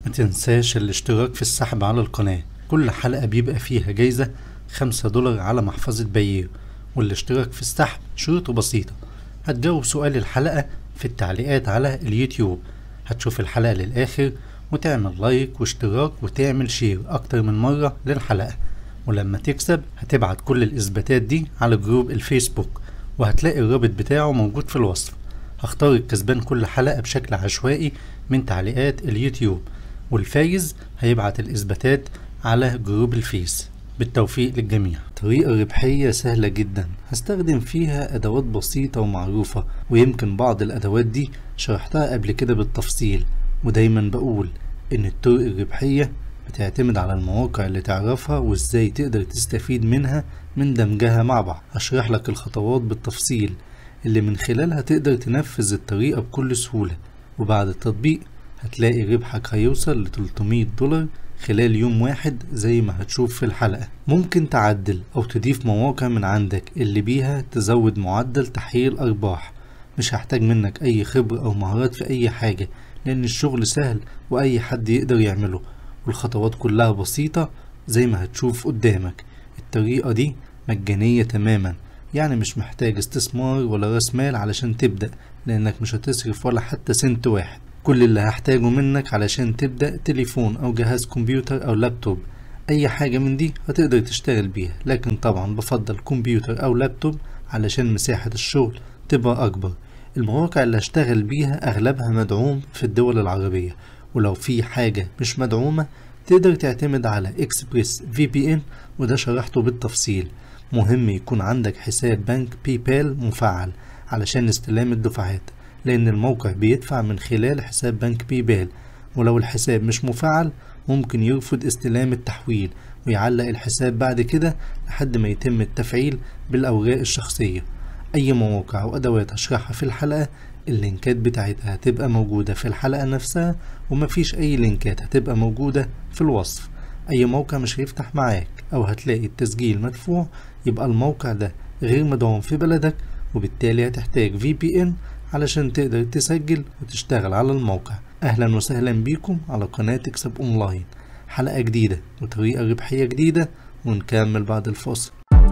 ما تنساش الاشتراك في السحب على القناة كل حلقة بيبقى فيها جايزة خمسة دولار على محفظة بيير والاشتراك في السحب شروطه بسيطة هتجاوب سؤال الحلقة في التعليقات على اليوتيوب هتشوف الحلقة للآخر وتعمل لايك واشتراك وتعمل شير أكتر من مرة للحلقة ولما تكسب هتبعت كل الإثباتات دي على جروب الفيسبوك وهتلاقي الرابط بتاعه موجود في الوصف هختار الكسبان كل حلقة بشكل عشوائي من تعليقات اليوتيوب والفايز هيبعت الإثباتات على جروب الفيس بالتوفيق للجميع طريقة ربحية سهلة جدا هستخدم فيها أدوات بسيطة ومعروفة ويمكن بعض الأدوات دي شرحتها قبل كده بالتفصيل ودايما بقول إن الطرق الربحية بتعتمد على المواقع اللي تعرفها وإزاي تقدر تستفيد منها من دمجها مع بعض هشرح لك الخطوات بالتفصيل اللي من خلالها تقدر تنفذ الطريقة بكل سهولة وبعد التطبيق هتلاقي ربحك هيوصل ل 300 دولار خلال يوم واحد زي ما هتشوف في الحلقة ممكن تعدل أو تضيف مواقع من عندك اللي بيها تزود معدل تحقيق أرباح مش هحتاج منك أي خبرة أو مهارات في أي حاجة لأن الشغل سهل وأي حد يقدر يعمله والخطوات كلها بسيطة زي ما هتشوف قدامك الطريقة دي مجانية تماما يعني مش محتاج استثمار ولا راس مال علشان تبدأ لأنك مش هتصرف ولا حتى سنت واحد كل اللي هحتاجه منك علشان تبدأ تليفون أو جهاز كمبيوتر أو لابتوب أي حاجة من دي هتقدر تشتغل بيها لكن طبعا بفضل كمبيوتر أو لابتوب علشان مساحة الشغل تبقى أكبر المواقع اللي هشتغل بيها أغلبها مدعوم في الدول العربية ولو في حاجة مش مدعومة تقدر تعتمد على اكسبريس في بي ان وده شرحته بالتفصيل مهم يكون عندك حساب بنك باي بال مفعل علشان استلام الدفعات لأن الموقع بيدفع من خلال حساب بنك باي بال ولو الحساب مش مفعل ممكن يرفض استلام التحويل ويعلق الحساب بعد كده لحد ما يتم التفعيل بالأوراق الشخصية أي مواقع وأدوات هشرحها في الحلقة اللينكات بتاعتها هتبقى موجودة في الحلقة نفسها ومفيش أي لينكات هتبقى موجودة في الوصف أي موقع مش هيفتح معاك أو هتلاقي التسجيل مدفوع يبقى الموقع ده غير مدعوم في بلدك وبالتالي هتحتاج VPN علشان تقدر تسجل وتشتغل على الموقع أهلا وسهلا بيكم على قناة اكسب أونلاين حلقة جديدة وطريقة ربحية جديدة ونكمل بعد الفاصل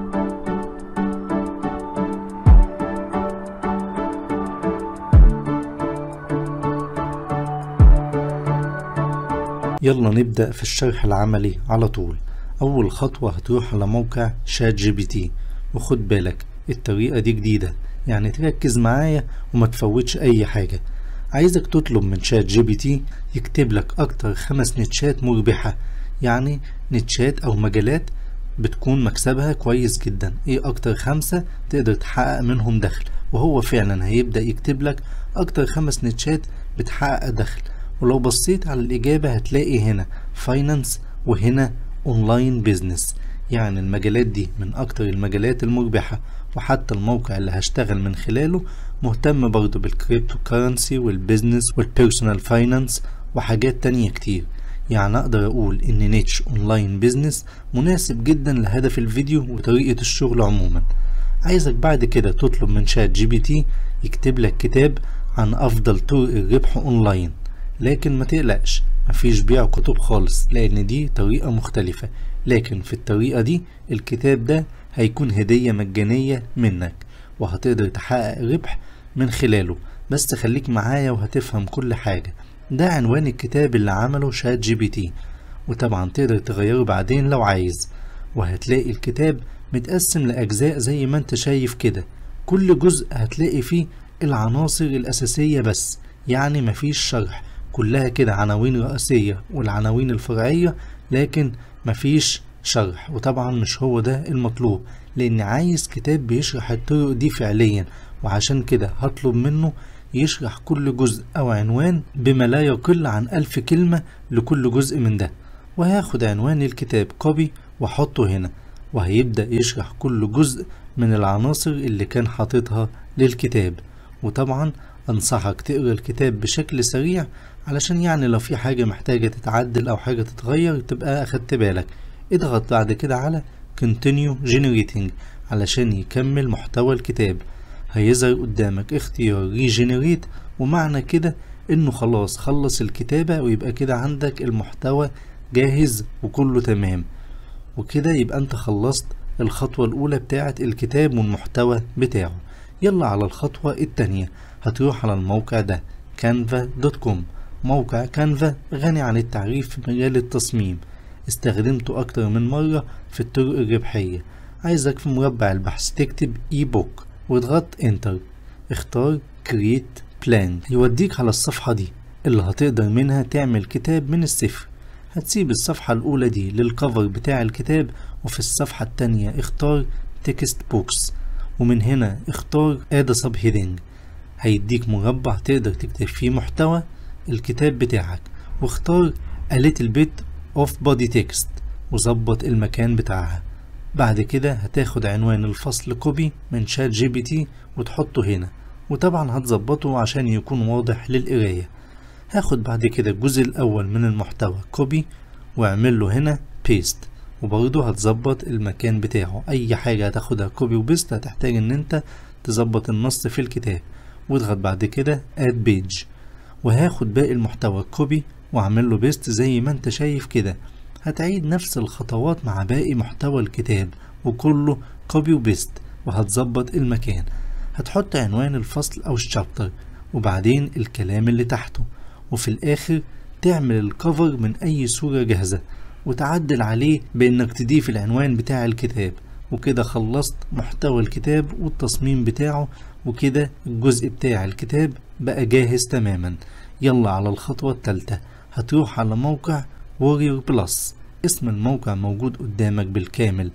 يلا نبدأ في الشرح العملي على طول أول خطوة هتروح على موقع شات جي بي تي وخد بالك الطريقة دي جديدة يعني تركز معايا وما تفوتش أي حاجة عايزك تطلب من شات جي بي تي يكتب لك أكتر خمس نتشات مربحة يعني نتشات أو مجالات بتكون مكسبها كويس جدا ايه اكتر خمسة تقدر تحقق منهم دخل وهو فعلا هيبدأ يكتب لك اكتر خمس نتشات بتحقق دخل ولو بصيت على الإجابة هتلاقي هنا فاينانس وهنا اونلاين بيزنس يعني المجالات دي من اكتر المجالات المربحة وحتى الموقع اللي هشتغل من خلاله مهتم برضه بالكريبتو كارنسي والبيزنس والبيرسونال فاينانس وحاجات تانية كتير يعني اقدر اقول ان نيتش اونلاين بيزنس مناسب جدا لهدف الفيديو وطريقة الشغل عموما عايزك بعد كده تطلب من شات جي بي تي يكتب لك كتاب عن افضل طرق الربح اونلاين لكن ما تقلقش مفيش بيع كتب خالص لان دي طريقة مختلفة لكن في الطريقة دي الكتاب ده هيكون هدية مجانية منك وهتقدر تحقق ربح من خلاله بس خليك معايا وهتفهم كل حاجة ده عنوان الكتاب اللي عمله شات جي بي تي وطبعا تقدر تغيره بعدين لو عايز وهتلاقي الكتاب متقسم لأجزاء زي ما انت شايف كده كل جزء هتلاقي فيه العناصر الأساسية بس يعني مفيش شرح كلها كده عناوين رئيسية والعناوين الفرعية لكن مفيش شرح وطبعا مش هو ده المطلوب لأن عايز كتاب بيشرح الطرق دي فعليا وعشان كده هطلب منه يشرح كل جزء أو عنوان بما لا يقل عن ألف كلمة لكل جزء من ده وهاخد عنوان الكتاب كوبي وأحطه هنا وهيبدأ يشرح كل جزء من العناصر اللي كان حاططها للكتاب وطبعا أنصحك تقرأ الكتاب بشكل سريع علشان يعني لو في حاجة محتاجة تتعدل أو حاجة تتغير تبقى أخدت بالك اضغط بعد كده على continue generating علشان يكمل محتوى الكتاب هيظهر قدامك اختيار regenerate ومعنى كده انه خلاص خلص الكتابة ويبقى كده عندك المحتوى جاهز وكله تمام وكده يبقى انت خلصت الخطوة الأولى بتاعة الكتاب والمحتوى بتاعه يلا على الخطوة التانية هتروح على الموقع ده canva.com موقع كانفا غني عن التعريف في مجال التصميم استخدمته أكتر من مرة في الطرق الربحية عايزك في مربع البحث تكتب اي بوك واضغط انتر اختار create plan يوديك على الصفحة دي اللي هتقدر منها تعمل كتاب من الصفر هتسيب الصفحة الأولى دي للكفر بتاع الكتاب وفي الصفحة التانية اختار تكست بوكس ومن هنا اختار اد سب هيدنج هيديك مربع تقدر تكتب فيه محتوى الكتاب بتاعك واختار a little bit of body text وظبط المكان بتاعها بعد كده هتاخد عنوان الفصل كوبي من شات جي بي تي وتحطه هنا وطبعا هتظبطه عشان يكون واضح للقراية هاخد بعد كده الجزء الأول من المحتوى كوبي واعمل له هنا بيست وبرضه هتظبط المكان بتاعه أي حاجة هتاخدها كوبي وبيست هتحتاج إن أنت تظبط النص في الكتاب واضغط بعد كده اد بيج وهاخد باقي المحتوى كوبي واعمل له بيست زي ما انت شايف كده هتعيد نفس الخطوات مع باقي محتوى الكتاب وكله كوبي وبيست وهتظبط المكان هتحط عنوان الفصل او الشابتر وبعدين الكلام اللي تحته وفي الاخر تعمل الكفر من اي صورة جاهزة وتعدل عليه بانك تضيف العنوان بتاع الكتاب وكده خلصت محتوى الكتاب والتصميم بتاعه وكده الجزء بتاع الكتاب بقى جاهز تماما يلا على الخطوة التالتة هتروح على موقع وورير بلس اسم الموقع موجود قدامك بالكامل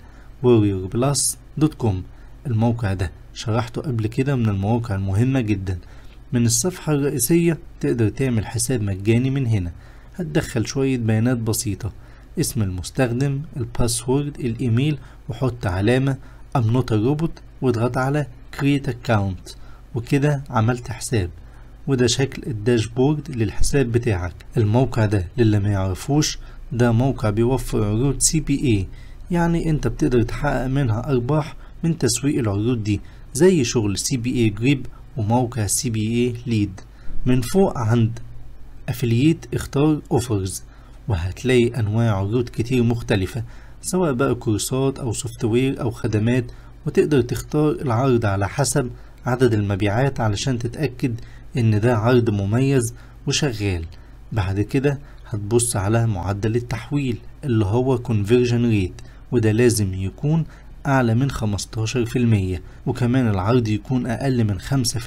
warriorplus.com الموقع ده شرحته قبل كده من المواقع المهمة جدا من الصفحة الرئيسية تقدر تعمل حساب مجاني من هنا هتدخل شوية بيانات بسيطة اسم المستخدم الباسورد الايميل وحط علامة I'm not a robot واضغط على create account وكده عملت حساب وده شكل الداشبورد للحساب بتاعك الموقع ده للي ما يعرفوش ده موقع بيوفر عروض سي بي اي يعني انت بتقدر تحقق منها ارباح من تسويق العروض دي زي شغل سي بي اي جريب وموقع سي بي اي ليد من فوق عند افلييت اختار اوفرز وهتلاقي انواع عروض كتير مختلفة سواء بقى كورسات او سوفت وير او خدمات وتقدر تختار العرض على حسب عدد المبيعات علشان تتأكد ان ده عرض مميز وشغال بعد كده هتبص على معدل التحويل اللي هو conversion rate وده لازم يكون أعلى من 15% وكمان العرض يكون أقل من 5%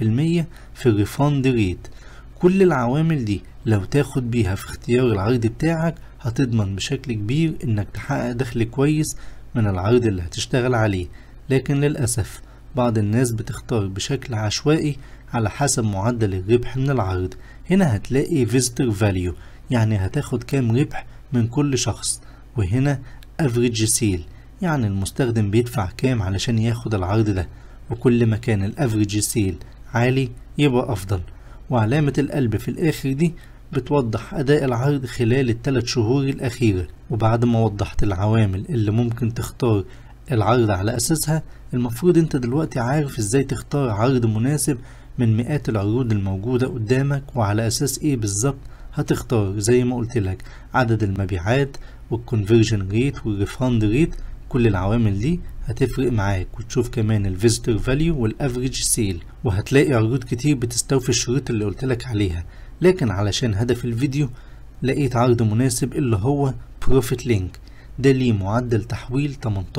في الريفاند ريت كل العوامل دي لو تاخد بيها في اختيار العرض بتاعك هتضمن بشكل كبير انك تحقق دخل كويس من العرض اللي هتشتغل عليه لكن للأسف بعض الناس بتختار بشكل عشوائي على حسب معدل الربح من العرض هنا هتلاقي visitor value يعني هتاخد كام ربح من كل شخص وهنا average sale يعني المستخدم بيدفع كام علشان ياخد العرض ده وكل ما كان الافريج سيل عالي يبقى افضل وعلامة القلب في الاخر دي بتوضح اداء العرض خلال الثلاث شهور الاخيرة وبعد ما وضحت العوامل اللي ممكن تختار العرض على اساسها المفروض انت دلوقتي عارف ازاي تختار عرض مناسب من مئات العروض الموجودة قدامك وعلى اساس ايه بالظبط هتختار زي ما قلت لك عدد المبيعات والكونفرجن ريت والريفاند ريت كل العوامل دي هتفرق معاك وتشوف كمان الفيزيتور فاليو والافريج سيل وهتلاقي عروض كتير بتستوفي الشروط اللي قلتلك عليها لكن علشان هدف الفيديو لقيت عرض مناسب اللي هو بروفيت لينك ده ليه معدل تحويل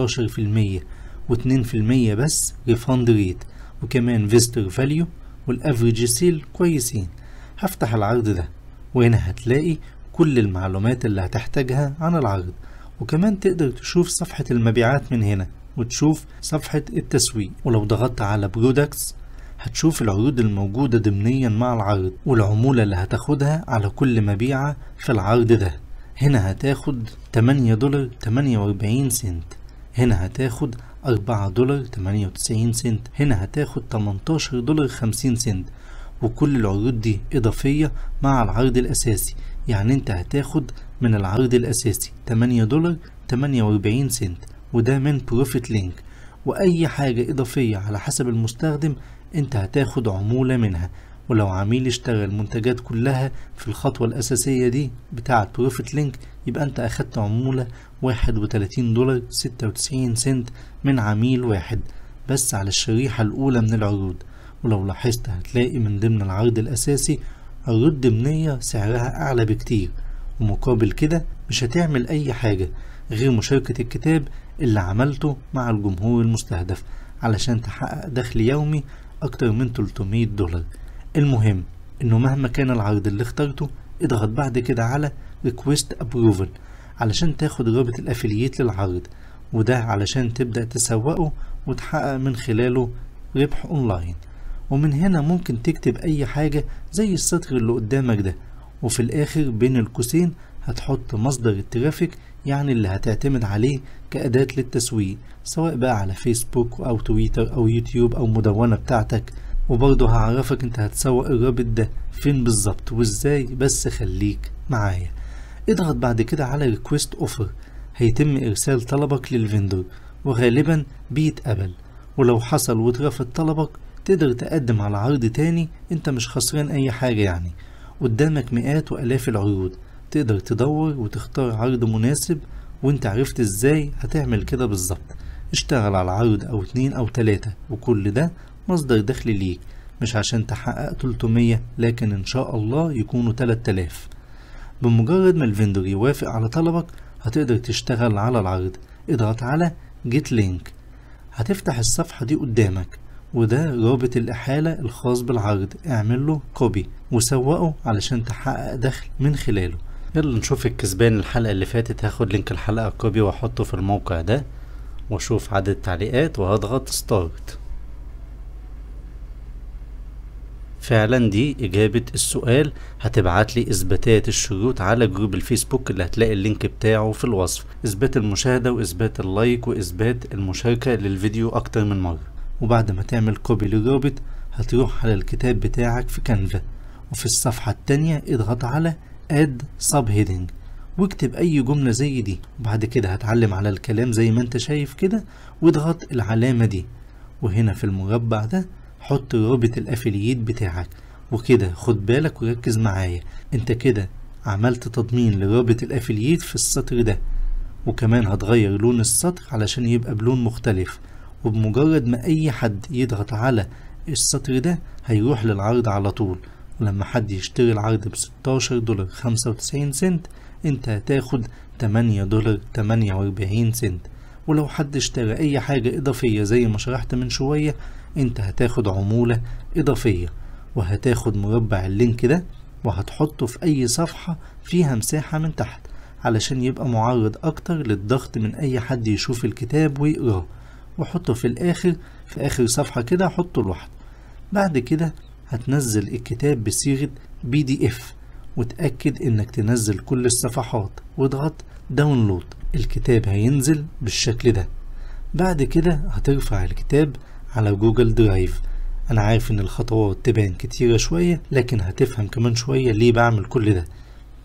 18% و2% بس ريفاند ريت وكمان فيزيتور فاليو والافريج سيل كويسين هفتح العرض ده وهنا هتلاقي كل المعلومات اللي هتحتاجها عن العرض وكمان تقدر تشوف صفحة المبيعات من هنا وتشوف صفحة التسويق ولو ضغطت على برودكتس هتشوف العروض الموجودة ضمنيا مع العرض والعمولة اللي هتاخدها على كل مبيعة في العرض ده هنا هتاخد 8 دولار 48 سنت هنا هتاخد 4 دولار 98 سنت هنا هتاخد 18 دولار 50 سنت وكل العروض دي إضافية مع العرض الأساسي يعني أنت هتاخد من العرض الأساسي 8 دولار 48 سنت وده من بروفيت لينك وأي حاجة إضافية على حسب المستخدم أنت هتاخد عمولة منها ولو عميل اشترى المنتجات كلها في الخطوة الأساسية دي بتاعة بروفيت لينك يبقى أنت أخدت عمولة واحد وتلاتين دولار ستة وتسعين سنت من عميل واحد بس على الشريحة الأولى من العروض ولو لاحظت هتلاقي من ضمن العرض الأساسي عروض ضمنية سعرها أعلى بكتير ومقابل كده مش هتعمل أي حاجة غير مشاركة الكتاب اللي عملته مع الجمهور المستهدف علشان تحقق دخل يومي أكتر من 300 دولار المهم إنه مهما كان العرض اللي اخترته اضغط بعد كده على Request Approval علشان تاخد رابط الأفلييت للعرض وده علشان تبدأ تسوقه وتحقق من خلاله ربح أونلاين ومن هنا ممكن تكتب أي حاجة زي السطر اللي قدامك ده وفي الآخر بين القوسين هتحط مصدر الترافيك يعني اللي هتعتمد عليه كأداة للتسويق سواء بقى على فيسبوك أو تويتر أو يوتيوب أو مدونة بتاعتك وبرضه هعرفك انت هتسوق الرابط ده فين بالظبط وازاي بس خليك معايا اضغط بعد كده على ريكويست اوفر هيتم ارسال طلبك للفندور وغالبا بيتقبل ولو حصل واترفض طلبك تقدر تقدم على عرض تاني انت مش خسران اي حاجة يعني قدامك مئات والاف العروض تقدر تدور وتختار عرض مناسب وانت عرفت ازاي هتعمل كده بالظبط اشتغل على عرض او اتنين او تلاتة وكل ده مصدر دخل ليك مش عشان تحقق 300 لكن ان شاء الله يكونوا 3000 بمجرد ما الفندور يوافق على طلبك هتقدر تشتغل على العرض اضغط على جيت لينك هتفتح الصفحة دي قدامك وده رابط الإحالة الخاص بالعرض اعمل له كوبي وسوقه علشان تحقق دخل من خلاله يلا نشوف الكسبان الحلقة اللي فاتت هاخد لينك الحلقة كوبي واحطه في الموقع ده واشوف عدد التعليقات وهضغط ستارت فعلا دي إجابة السؤال هتبعت لي إثباتات الشروط على جروب الفيسبوك اللي هتلاقي اللينك بتاعه في الوصف إثبات المشاهدة وإثبات اللايك وإثبات المشاركة للفيديو أكتر من مرة وبعد ما تعمل كوبي للرابط هتروح على الكتاب بتاعك في كانفا وفي الصفحة التانية اضغط على add subheading واكتب أي جملة زي دي وبعد كده هتعلم على الكلام زي ما انت شايف كده واضغط العلامة دي وهنا في المربع ده حط رابط الافلييت بتاعك وكده خد بالك وركز معايا انت كده عملت تضمين لرابط الافلييت في السطر ده وكمان هتغير لون السطر علشان يبقى بلون مختلف وبمجرد ما اي حد يضغط على السطر ده هيروح للعرض على طول ولما حد يشتري العرض ب 16 دولار 95 سنت انت هتاخد 8 دولار 48 سنت ولو حد اشترى اي حاجة اضافية زي ما شرحت من شوية انت هتاخد عمولة اضافية وهتاخد مربع اللينك ده وهتحطه في اي صفحة فيها مساحة من تحت علشان يبقى معرض اكتر للضغط من اي حد يشوف الكتاب ويقراه وحطه في الاخر في اخر صفحة كده حطه لوحده بعد كده هتنزل الكتاب بصيغة بي دي اف وتأكد انك تنزل كل الصفحات واضغط داونلود الكتاب هينزل بالشكل ده بعد كده هترفع الكتاب على جوجل درايف انا عارف ان الخطوات تبان كتيرة شوية لكن هتفهم كمان شوية ليه بعمل كل ده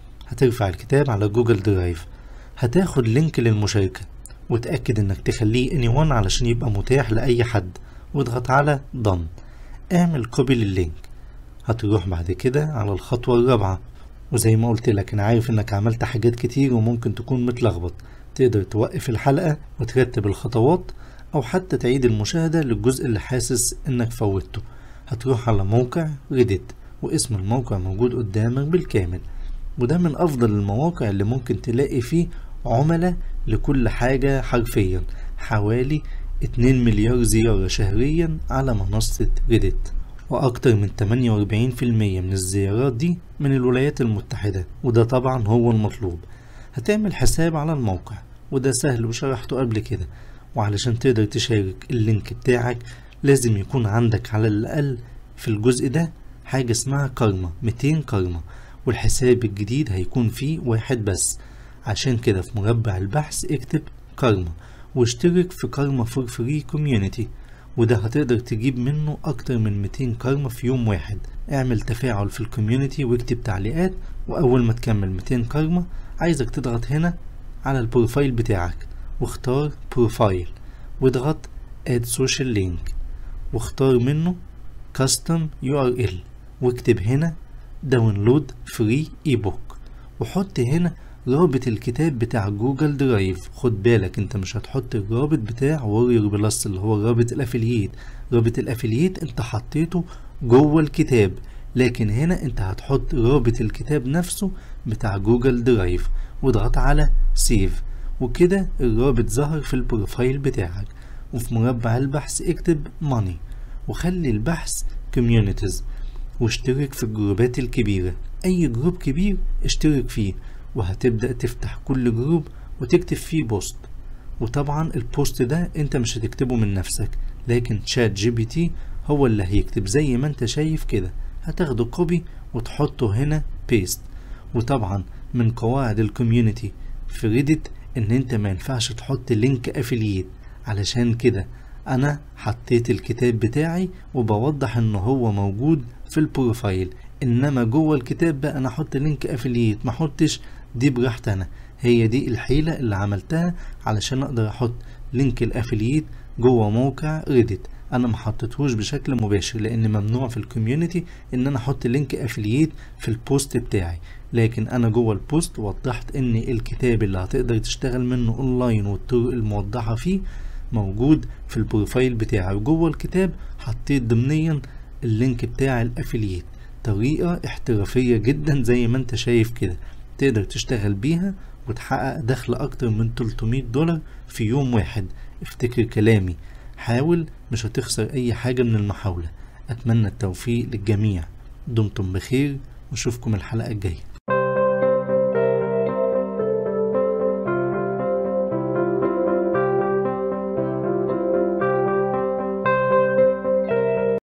هترفع الكتاب على جوجل درايف هتاخد لينك للمشاركة وتأكد انك تخليه anyone علشان يبقى متاح لأي حد واضغط على done اعمل كوبي لللينك هتروح بعد كده على الخطوة الرابعة وزي ما قلت لك انا عارف انك عملت حاجات كتير وممكن تكون متلخبط تقدر توقف الحلقة وترتب الخطوات او حتى تعيد المشاهدة للجزء اللي حاسس انك فوتته هتروح على موقع ريديت واسم الموقع موجود قدامك بالكامل وده من افضل المواقع اللي ممكن تلاقي فيه عملاء لكل حاجة حرفيا حوالي 2 مليار زيارة شهريا على منصة ريديت وأكتر من 48% من الزيارات دي من الولايات المتحدة وده طبعا هو المطلوب هتعمل حساب على الموقع وده سهل وشرحته قبل كده وعلشان تقدر تشارك اللينك بتاعك لازم يكون عندك على الأقل في الجزء ده حاجة اسمها كارما 200 كارما والحساب الجديد هيكون فيه واحد بس عشان كده في مربع البحث اكتب كارما واشترك في كارما فور فري كوميونيتي وده هتقدر تجيب منه أكتر من 200 كارما في يوم واحد اعمل تفاعل في الكوميونيتي واكتب تعليقات وأول ما تكمل 200 كارما عايزك تضغط هنا على البروفايل بتاعك واختار بروفايل واضغط add social link واختار منه custom URL واكتب هنا داونلود فري اي بوك وحط هنا رابط الكتاب بتاع جوجل درايف خد بالك انت مش هتحط الرابط بتاع وورير بلس اللي هو رابط الافلييت رابط الافلييت انت حطيته جوه الكتاب لكن هنا انت هتحط رابط الكتاب نفسه بتاع جوجل درايف واضغط على سيف وكده الرابط ظهر في البروفايل بتاعك وفي مربع البحث اكتب ماني وخلي البحث communities واشترك في الجروبات الكبيرة أي جروب كبير اشترك فيه وهتبدأ تفتح كل جروب وتكتب فيه بوست وطبعا البوست ده انت مش هتكتبه من نفسك لكن شات جي بي تي هو اللي هيكتب زي ما انت شايف كده هتاخده كوبي وتحطه هنا بيست وطبعا من قواعد الكوميونتي في ريدت ان انت ما ينفعش تحط لينك افلييت علشان كده انا حطيت الكتاب بتاعي وبوضح ان هو موجود في البروفايل انما جوه الكتاب بقى انا احط لينك افلييت ما احطش دي براحتي انا هي دي الحيلة اللي عملتها علشان اقدر احط لينك الافلييت جوه موقع ريدت انا ما حطيتهوش بشكل مباشر لان ممنوع في الكوميونتي ان انا احط لينك افلييت في البوست بتاعي لكن انا جوه البوست وضحت ان الكتاب اللي هتقدر تشتغل منه اونلاين والطرق الموضحة فيه موجود في البروفايل بتاعي وجوه الكتاب حطيت ضمنيا اللينك بتاع الافلييت طريقة احترافية جدا زي ما انت شايف كده تقدر تشتغل بيها وتحقق دخل اكتر من 300 دولار في يوم واحد افتكر كلامي حاول مش هتخسر اي حاجة من المحاولة اتمنى التوفيق للجميع دمتم بخير واشوفكم الحلقة الجاية